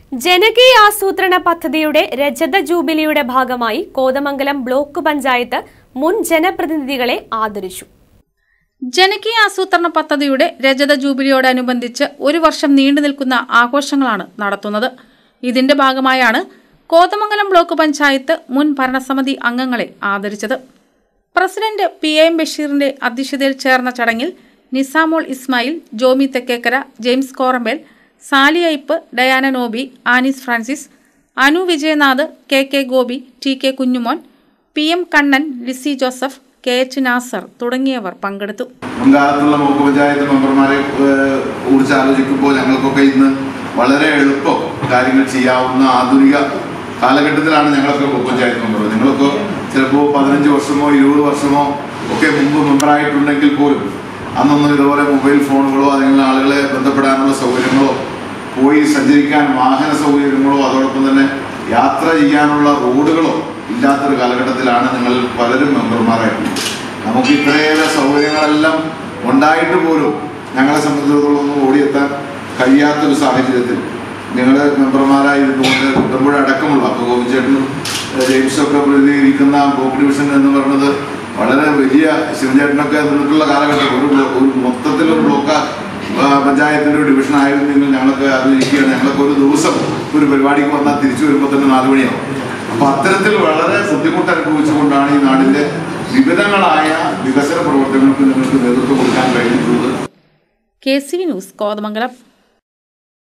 ജനകീയ ആസൂത്രണ പദ്ധതിയുടെ രജത ജൂബിലിയുടെ ഭാഗമായി കോതമംഗലം ബ്ലോക്ക് പഞ്ചായത്ത് മുൻ ജനപ്രതിനിധികളെ ആദരിച്ചു ജനകീയ ആസൂത്രണ പദ്ധതിയുടെ രജത ജൂബിലിയോടനുബന്ധിച്ച് ഒരു വർഷം നീണ്ടു നിൽക്കുന്ന ആഘോഷങ്ങളാണ് നടത്തുന്നത് ഇതിന്റെ ഭാഗമായാണ് കോതമംഗലം ബ്ലോക്ക് പഞ്ചായത്ത് മുൻ ഭരണസമിതി അംഗങ്ങളെ ആദരിച്ചത് പ്രസിഡന്റ് പി എം ബഷീറിന്റെ അധ്യക്ഷതയിൽ ചേർന്ന ചടങ്ങിൽ Nisamol Ismail Jomy Thekkekara James Korambel Sali Aipe Diana Noby Anis Francis Anu Vijayanath K K Gopi T K Kunjumon P M Kannan Lissy Joseph K H Nasar തുടങ്ങിയവർ പങ്കെടുത്തു മുൻകാലത്തുള്ള ബ്ലോക്ക് പഞ്ചായത്ത് മെമ്പർമാരെ ഏഹ്, കുറിച്ച് ആലോചിക്കുമ്പോൾ ഞങ്ങൾക്കൊക്കെ ഇന്ന് വളരെ എളുപ്പം കാര്യങ്ങൾ ചെയ്യാവുന്ന ആധുനിക കാലഘട്ടത്തിലാണ് ഞങ്ങളൊക്കെ ബ്ലോക്ക് പഞ്ചായത്ത് മെമ്പർ നിങ്ങളൊക്കെ ചിലപ്പോൾ പതിനഞ്ച് വർഷമോ ഇരുപത് വർഷമോ ഒക്കെ മുമ്പ് മെമ്പറായിട്ടുണ്ടെങ്കിൽ പോലും അന്നൊന്നും ഇതുപോലെ മൊബൈൽ ഫോണുകളോ അല്ലെങ്കിൽ ആളുകളെ ബന്ധപ്പെടാനുള്ള സൗകര്യങ്ങളോ പോയി സഞ്ചരിക്കാൻ വാഹന സൗകര്യങ്ങളോ അതോടൊപ്പം തന്നെ യാത്ര ചെയ്യാനുള്ള റോഡുകളോ ഇല്ലാത്തൊരു കാലഘട്ടത്തിലാണ് നിങ്ങൾ പലരും മെമ്പർമാരായിട്ടുള്ളത് നമുക്ക് ഇത്രയേറെ സൗകര്യങ്ങളെല്ലാം ഉണ്ടായിട്ട് പോലും ഞങ്ങളെ സംബന്ധിച്ചിടത്തോളം ഒന്നും ഓടിയെത്താൻ കഴിയാത്തൊരു സാഹചര്യത്തിൽ നിങ്ങൾ മെമ്പർമാരായി ഇരുന്നുകൊണ്ട് കുട്ടമ്പുഴ അടക്കമുള്ള അപ്പോൾ ഗോപിച്ചേട്ടനും ഏഹ്, ജെയിംസും ഒക്കെ പ്രതിനിധീകരിക്കുന്ന ബ്ലോക്ക് ഡിവിഷൻ എന്ന് പറയുന്നത് വളരെ വലിയ ശിവചേട്ടനൊക്കെ നിന്നിട്ടുള്ള കാലഘട്ടം ഒരു ബ്ലോ- ഒരു മൊത്തത്തിലൊരു ബ്ലോക്ക് ആ, പഞ്ചായത്തിന്റെ ഒരു ഡിവിഷൻ ആയിരുന്നെങ്കിൽ ഞങ്ങളൊക്കെ ആലോചിക്കുകയാണ് ഞങ്ങളൊക്കെ ഒരു ദിവസം ഒരു പരിപാടിക്ക് വന്നാൽ തിരിച്ചു വരുമ്പോൾ തന്നെ നാല് മണിയാവും അപ്പൊ അത്തരത്തിൽ വളരെ ബുദ്ധിമുട്ട് അനുഭവിച്ചുകൊണ്ടാണ് ഈ നാടിന്റെ വിവിധങ്ങളായ വികസന പ്രവർത്തനങ്ങൾക്ക് നിങ്ങൾക്ക് നേതൃത്വം കൊടുക്കാൻ കഴിഞ്ഞിട്ടുള്ളത് K C V news Kothamangalam